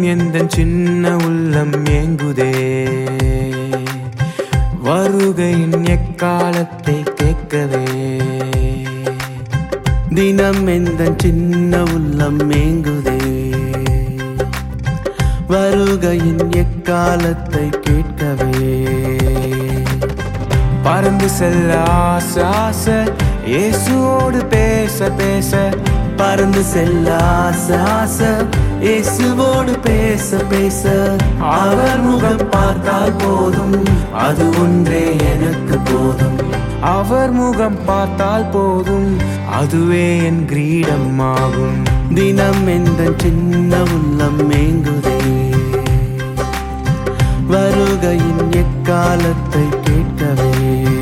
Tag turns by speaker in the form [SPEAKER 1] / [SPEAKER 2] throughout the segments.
[SPEAKER 1] எந்த சின்ன உள்ளம் ஏங்குதே வருகையின் எக்காலத்தை கேட்கவே
[SPEAKER 2] தினம் எந்த சின்ன உள்ளம் மேங்குதே வருகையின் எக்காலத்தை கேட்கவே
[SPEAKER 1] பறந்து செல்ல ஆசை ஆசை இயேசுவோடு பேச பேச
[SPEAKER 2] பறந்து செல்ல ஆசை ஆசை இயேசுவோடு பேச பேச அவர் முகம் பார்த்தால் போதும் அது ஒன்றே எனக்கு போதும்
[SPEAKER 1] அவர் முகம் பார்த்தால் போதும் அதுவே என் கிரீடம் ஆகும்
[SPEAKER 2] தினம் எந்த சின்ன உள்ளம் மேங்குதே வருகையின் எக்காலத்தை கேட்கவே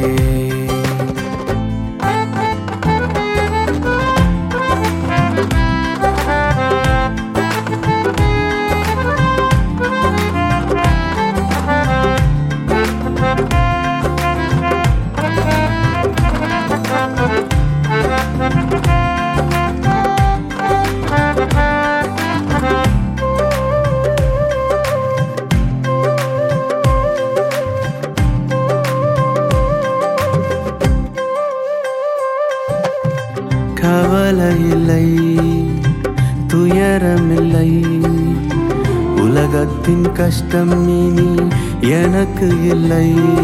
[SPEAKER 2] கவலை இல்லை துயரமில்லை உலகத்தின் கஷ்டம் இனி எனக்கு இல்லை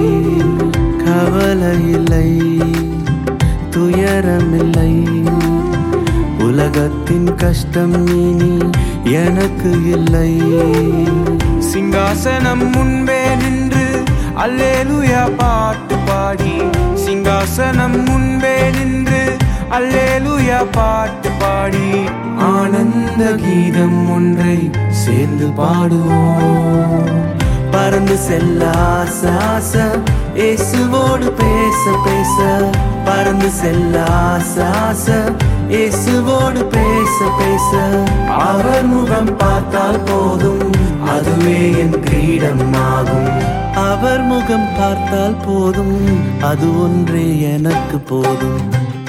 [SPEAKER 2] கவலை இல்லை துயரமில்லை உலகத்தின் கஷ்டம் இனி எனக்கு இல்லை
[SPEAKER 1] சிங்காசனம் முன்பே நின்று அல்லேலுயா பாட்டு பாடி சிங்காசனம் முன்பே நின்று அல்லேலுயா பாட்டு பாடி ஆனந்த கீதம் ஒன்றை சேர்ந்து பாடுவோம்
[SPEAKER 2] பறந்து செல்ல ஆசை ஆசை இயேசுவோடு பேச பேச பறந்து செல்ல ஆசை ஆசை இயேசுவோடு பேச பேச அவர் முகம் பார்த்தால் போதும் அதுவே என் கிரீடம் ஆகும் அவர் முகம் பார்த்தால் போதும் அது ஒன்றே எனக்கு போதும்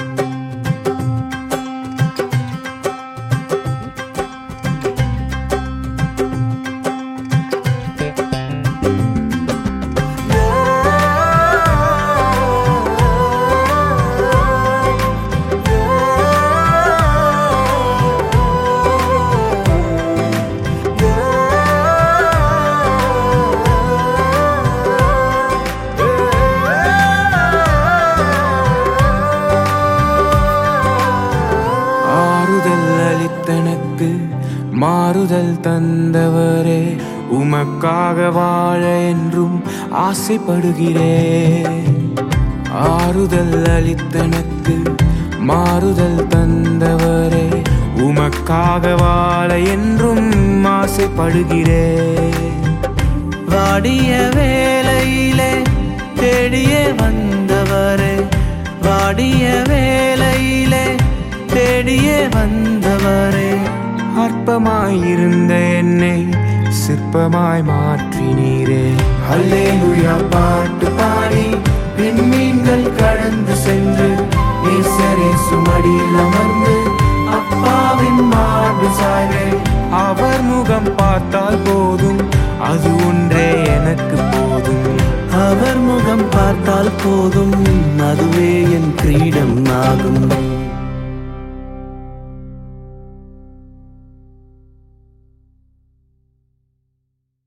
[SPEAKER 1] ஆறுதல் அளித்தனக்கு மாறுதல் தந்தவரே உமக்காக வாழ என்றும் ஆசைப்படுகிறேன் ஆறுதல் அளித்தனக்கு மாறுதல் தந்தவரே உமக்காக வாழ என்றும் ஆசைப்படுகிறேன்
[SPEAKER 2] வாடிய வேலையிலே தேடியே வந்தவரே வாடிய வேலையிலே தேடியே வந்தவரே
[SPEAKER 1] அற்பமாயிருந்த என்னை சிற்பமாய் மாற்றினீரே
[SPEAKER 2] அல்லேலுயா பாட்டு பாடி விண்மீன்கள் கடந்து சென்று நேசரே சுமடியில் அமர்ந்து அப்பாவின் மார்பு சாய்வேன்
[SPEAKER 1] அவர் முகம் பார்த்தால் போதும் அது ஒன்றே எனக்கு போதும்
[SPEAKER 2] அவர் முகம் பார்த்தால் போதும் அதுவே என் கிரீடம் ஆகும்